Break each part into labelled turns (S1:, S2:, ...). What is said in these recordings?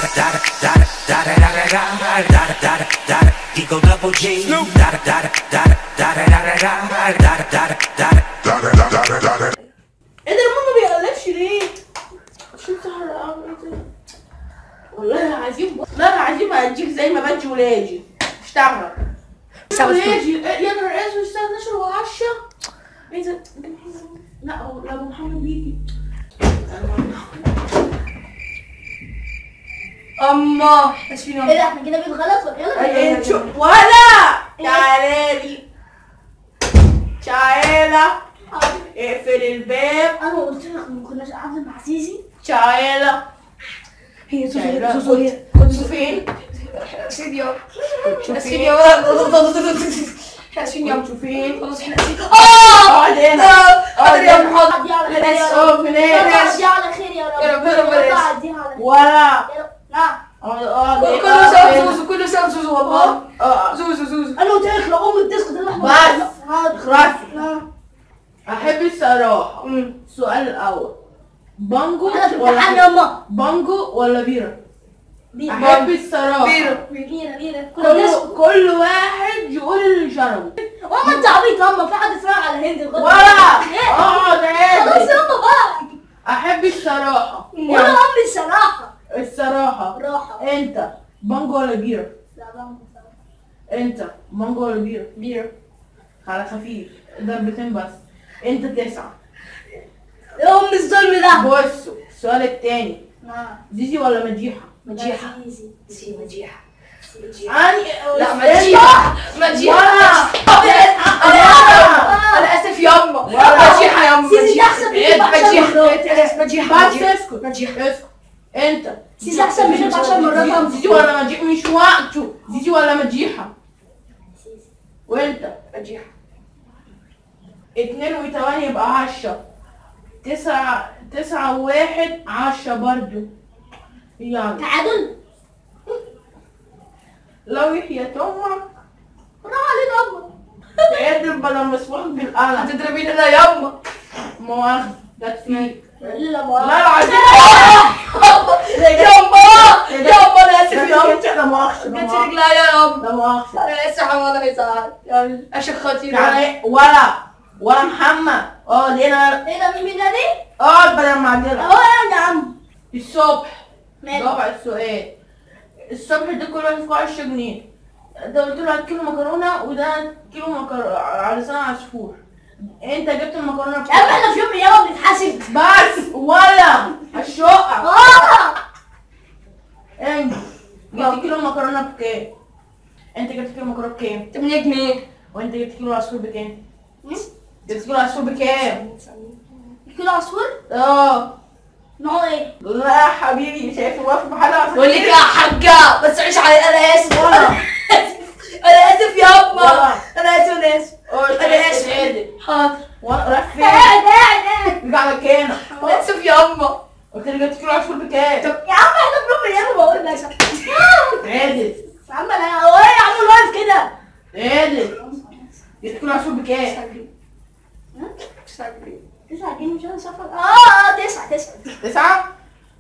S1: da da da da da da da da da da da da Eagle double G da da da da da da da da da da da da da da
S2: ايه ده المهم ما بيقلقش ليه؟ عشان سهر قوي والله العظيم والله العظيم هديك زي ما بدي ولادي اشتغل ولادي يا نهار اسود الساعة 12 و10 ايه ده؟ لا هو لا ابو محمد بيجي
S3: اما اسفين
S4: ايه ده احنا كده بنغلط ولا يلا
S2: انت ولا تعالى لي تعالى اقفل الباب
S4: انا قلت لك ما كناش قاعدين مع سيسي
S2: تعالى
S3: هي
S2: تعالى.
S3: زوزو هي
S2: كنت فين؟
S3: اسفين يا
S2: كنت
S3: اسفين
S2: فين؟
S3: يا اسفين يا
S2: كنت فين؟
S3: خلاص احنا اسفين اه
S2: اقعد هنا
S3: قادر يا محمد
S4: عدي على خير
S2: انا
S4: يا رب
S2: اسقف
S4: يلا
S2: هناك
S4: عدي على خير يا رب
S3: يا رب، يا رب، يا رب.
S4: عديها على خير
S2: ولا
S4: يلا. نعم
S2: اقعد اقعد
S3: كله سوا زوزو كله سوا زوزو والله
S2: اه
S3: زوزو زوزو
S4: انا قلت لك لو ام الديسك ده احنا
S2: بس.
S4: حاضر
S2: خلاص
S4: نعم.
S2: احب الصراحة السؤال الاول بانجو
S4: انا في امتحان
S2: ولا
S4: ياما
S2: بانجو ولا بيرة؟
S4: بيرة
S2: احب الصراحة
S3: بيرة
S4: بيرة بيرة كل
S2: كل
S4: الناس
S2: كل واحد يقول اللي شربه
S4: ماما انت عبيط ياما في حد اتفرج على هند لغاية
S2: ولا
S4: دلوقتي؟ إيه؟
S2: اقعد
S4: خلاص
S2: عادي
S4: ياما بقى
S2: احب الصراحة
S4: ولا امي الصراحة
S2: الصراحة
S4: راحة
S2: انت بانجو ولا بيرة؟
S4: لا بقى
S2: انت مانجو ولا بيرة؟ بيرة على خفيف ضربتين بس انت تسعة
S4: يا ام الظلم ده
S2: بصوا السؤال التاني
S4: نعم
S2: زيزي ولا مديحة؟
S3: مديحة
S4: سيسي.
S3: سي مديحة
S2: يعني
S3: لا
S2: انت-
S3: مديحة مديحة
S2: ولا
S3: انا اسف ياما
S2: ولا.
S3: مديحة ياما
S4: سيسي ده احسن مني
S3: مديحة
S4: بعشر مرات
S3: مديحة مديحة
S2: بس
S3: مديحة
S2: اسكت
S3: مديحة
S2: اسكت انت
S4: سيسي احسن مني بعشر مرات
S2: زيزي ولا مديحة مش وقته زيزي ولا مديحة وانت
S3: مديحة
S2: اتنين وتمانية يبقى عشرة تسعة تسعة وواحد عشرة برضو يلا
S4: تعادل
S2: لو يحيى امك
S4: راح عليك امك
S2: تعدل بدل مسموح بالقلم
S3: هتضربيني انا ياما
S2: مؤاخذة جت فيك
S4: لا
S2: لا
S4: ما
S2: العظيم
S3: ياما ياما انا اسف ياما
S2: انت لا مؤاخذة لا
S3: جت
S2: مؤاخذة
S3: رجلي يا ياما
S2: لا مؤاخذة
S3: انا اسف والله يزعل يعني عشان خاطري
S2: يعني ولا ولا محمد اه لينا
S4: ايه ده مين مين ده دي؟
S2: اقعد بدل ما اعدلها
S4: اهو يعني يا عم
S2: الصبح
S4: ماشي.
S2: جاوب على السؤال الصبح ده كل واحد فيه 10 جنيه ده قلت له هات كيلو مكرونه وده كيلو مكرونه على لسان عصفور انت جبت المكرونه
S4: يا عم
S2: بكام
S4: احنا في يوم من الايام بنتحاسب
S2: بس ولا الشقه
S4: اه
S2: انت جبت كيلو مكرونه بكام انت جبت كيلو مكرونه بكام
S3: 8 جنيه
S2: وانت جبت كيلو عصفور بكام جبت كيلو عصفور بكام
S4: كيلو عصفور
S2: اه
S4: نوعه ايه؟
S2: لا يا حبيبي شايف واقف محل عصفور
S3: بقول لك يا حاجة بس عيش علي انا اسف
S2: ولا
S3: انا اسف ياما
S2: ولا.
S3: انا اسف انا اسف
S2: قلت
S3: انا اسف
S2: عادل
S3: حاضر
S2: وانا رايح فين
S4: قاعد قاعد قاعد
S2: رجع مكانك
S3: انا اسف ياما
S2: قلت لي جبت كيلو عصفور بكام
S4: يا عم احنا في يوم من الايام بقول لك
S2: عادل
S4: يا عم انا هو ايه يا عم واقف كده؟
S2: عادل جبت كيلو عصفور بكام
S4: تسعة جنيه مش انا سفر اه اه تسعة تسعة
S2: تسعة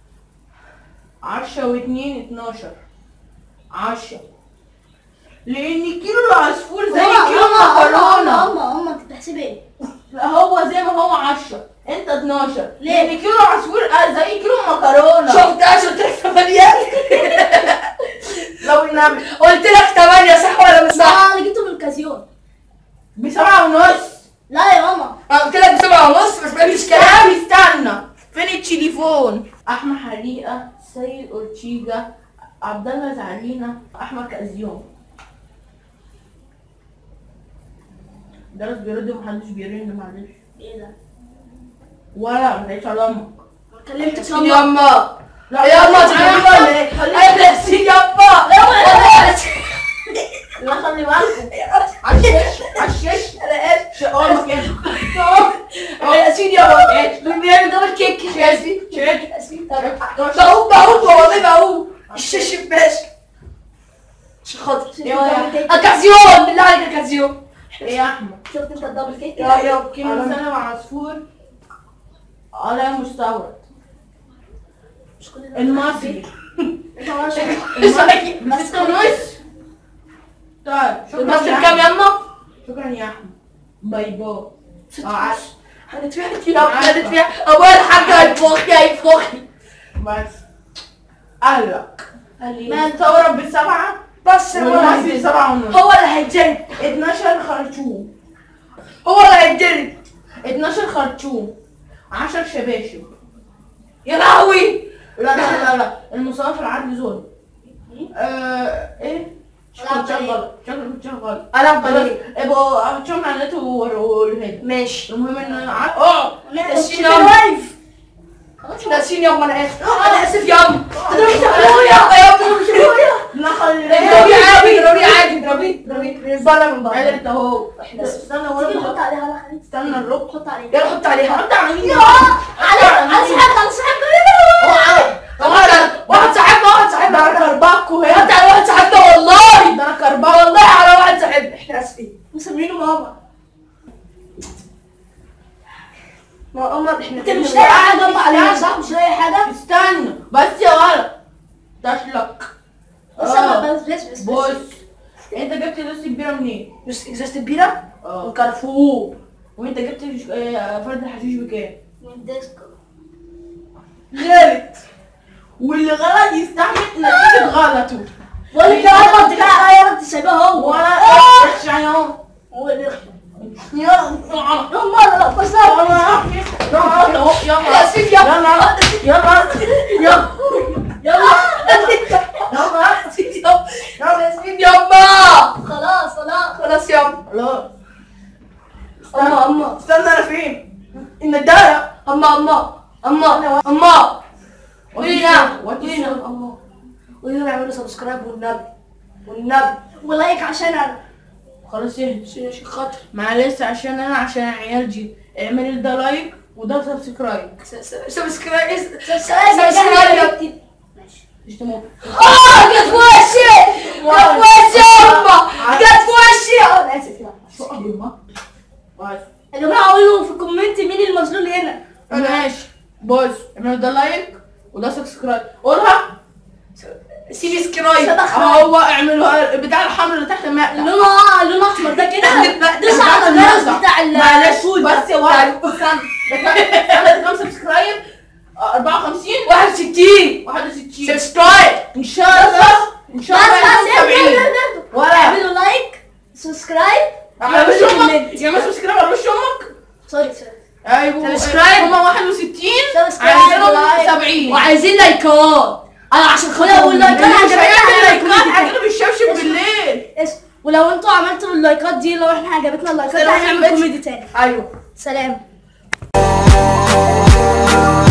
S2: عشرة واتنين اتناشر عشرة لأن كيلو العصفور زي كيلو المكرونة
S4: هما هما انت بتحسبي ايه؟
S2: لا هو زي ما هو عشرة انت 12
S4: ليه؟
S2: لأن كيلو العصفور آه زي كيلو المكرونة
S3: شفت قلت لك 8
S2: لو النبي
S3: قلت لك 8 صح ولا مش صح؟
S4: اه انا جبته من الكازيون
S2: بسبعة ونص
S4: لا يا ماما
S3: أنا قلت لك بسبعة ونص بس مفيش كلام
S2: كلام استنى فين التليفون احمد حريقه سيد اورتيجا عبد الله زعلينا احمد كازيون درس بيرد ومحدش بيرن معلش
S4: ايه ده؟
S2: ولا ما تعيش على امك
S4: ما كلمتش
S3: يا
S4: ياما
S3: اما
S2: لا
S3: يا اما
S2: أنا
S3: تجيبي ولا ايه؟ انا ناسي يا اما
S2: لا خلي بالكم
S3: عشش
S2: عشش
S3: انا اسف
S2: اه مكان
S3: انا اسفين يا اما بنعمل دبل كيك اسفين
S2: شيك
S3: اسفين بقوم بقوم والله بقوم الشاش باشا عشان خاطر اكازيون بالله عليك اكازيون
S2: ايه يا احمد
S4: شفت انت الدبل كيك؟
S3: يا يا
S2: كيلو سلم عصفور على مستورد
S4: مش كل ده
S2: المصري
S4: انت ولا شيء
S2: ستة ونص طيب شكرا
S3: بس
S2: يا
S3: كام
S2: أحمد.
S3: يما؟
S2: شكرا يا احمد باي باي
S3: ستة
S2: اه عاش.
S3: ونص. هندفع فيها هندفع ابويا الحاج هيفوخني هيفوخني
S2: بس قالك
S3: قال
S2: ما ثورة بالسبعة
S3: بس هو اللي
S2: والمصري
S3: هيتجلد
S2: سبعة ونص
S3: هو اللي هيتجلد
S2: 12 خرطوم
S3: هو اللي هيتجلد
S2: 12 خرطوم 10 شباشب
S3: يا لهوي
S2: لا لا لا لا المساواة في العدل ظلم آه ايه
S4: لا،
S2: شكرا
S4: بليغ.
S2: غلط شكرا كنت غلط
S3: انا
S2: خلاص
S3: بليغ
S2: ابقوا هتشوفوا على النت والهيد
S3: ماشي
S2: المهم ان ع- اه
S3: ناسين يما ناسين يما انا اسف انا اسف يما اضربي ابويا يا ابني مش ابويا
S2: نخلي
S3: اضربي عادي اضربي عادي اضربي اضربي بره من بره
S2: عدلت اهو
S3: احنا اسف
S2: استنى
S4: تيجي
S2: ولا
S4: نحط عليها لا خليك
S2: استنى الركب
S4: حط عليها
S3: يلا حط عليها
S2: حط على مين
S4: على على صاحبك على صاحبك
S3: واحد واحد صاحبنا واحد
S2: ده
S3: صاحبنا
S2: انا كرباكو
S3: حط
S2: هنا
S3: على واحد صاحبنا والله
S2: ده انا كرباكو
S3: والله على واحد صاحبنا احنا اسفين
S4: مسمينه ماما
S3: ما عمر احنا
S4: انت مش لاقي حاجه جنب عليها صح مش لاقي حاجه
S2: استنى بس يا ولد تشلك
S4: بس
S2: آه.
S4: بس بس بس
S2: بص انت جبت لوس كبيره منين؟
S3: بس ازازه البيره
S2: اه
S3: وكارفور
S2: وانت جبت ش- آه، فرد الحشيش بكام؟
S4: من ديسكو
S2: غلط واللي غلط يستحمل نتيجة غلطه
S4: بقول لك يا ماما انت كده عليا انت سايبها هو
S2: وانا اخش عيون
S4: هو اللي يخشى
S2: يلا
S4: يلا لا بس لا
S2: يلا يلا
S3: اسف يا
S2: يلا يلا يلا
S3: يلا
S2: يلا
S3: يلا اسفين يما
S4: خلاص خلاص
S3: خلاص يما
S2: خلاص
S3: اما اما
S2: استنى انا فين؟ الندارة
S3: اما اما اما اما وينا
S2: وات
S3: وينا اما وينا اعملوا سبسكرايب والنبي والنبي
S4: ولايك عشان انا
S2: خلاص ايه
S3: عشان عشان خاطر
S2: معلش عشان انا عشان عيال جي اعملي ده لايك وده سبسكرايب
S3: سبسكرايب
S4: سبسكرايب
S3: سبسكرايب
S2: اشتموا
S3: اه جت في وشي جت في وشي يما جت في وشي انا اسف يا
S4: يا جماعه قولوا في الكومنت مين المظلوم هنا
S2: ماشي بص اعملوا ده لايك وده سبسكرايب قولها
S3: سيبي سكرايب
S2: هو اعملوا بتاع الحمر اللي تحت الماء ده.
S4: لونه لونه احمر ده كده دوس على الجرس بتاع ال
S2: معلش بس يا ولد استنى ده كام ده كام سبسكرايب؟ آه، 54
S3: 61
S2: 61
S3: سبسكرايب
S2: ان شاء الله ان
S4: بس
S2: شاء الله
S4: بس
S2: يكون 70 ولا
S4: اعملوا لايك سبسكرايب
S2: على وش امك يعمل سبسكرايب على وش امك
S4: سوري سوري
S2: ايوه
S3: سبسكرايب.
S2: هما 61
S4: سبسكرايب،
S2: عايزينهم
S4: لايك.
S2: 70
S3: وعايزين لايكات انا عشان خاطر
S4: واللايكات
S2: اللي
S4: عجبتني
S2: مش هيعمل
S4: هعمل
S2: لايكات
S4: كوميدي
S2: هجيله بالشبشب بالليل
S4: اسم ولو انتوا عملتوا اللايكات دي لو احنا عجبتنا اللايكات دي
S2: سلام
S4: هنعمل
S2: بيتش.
S4: كوميدي تاني
S3: ايوه
S4: سلام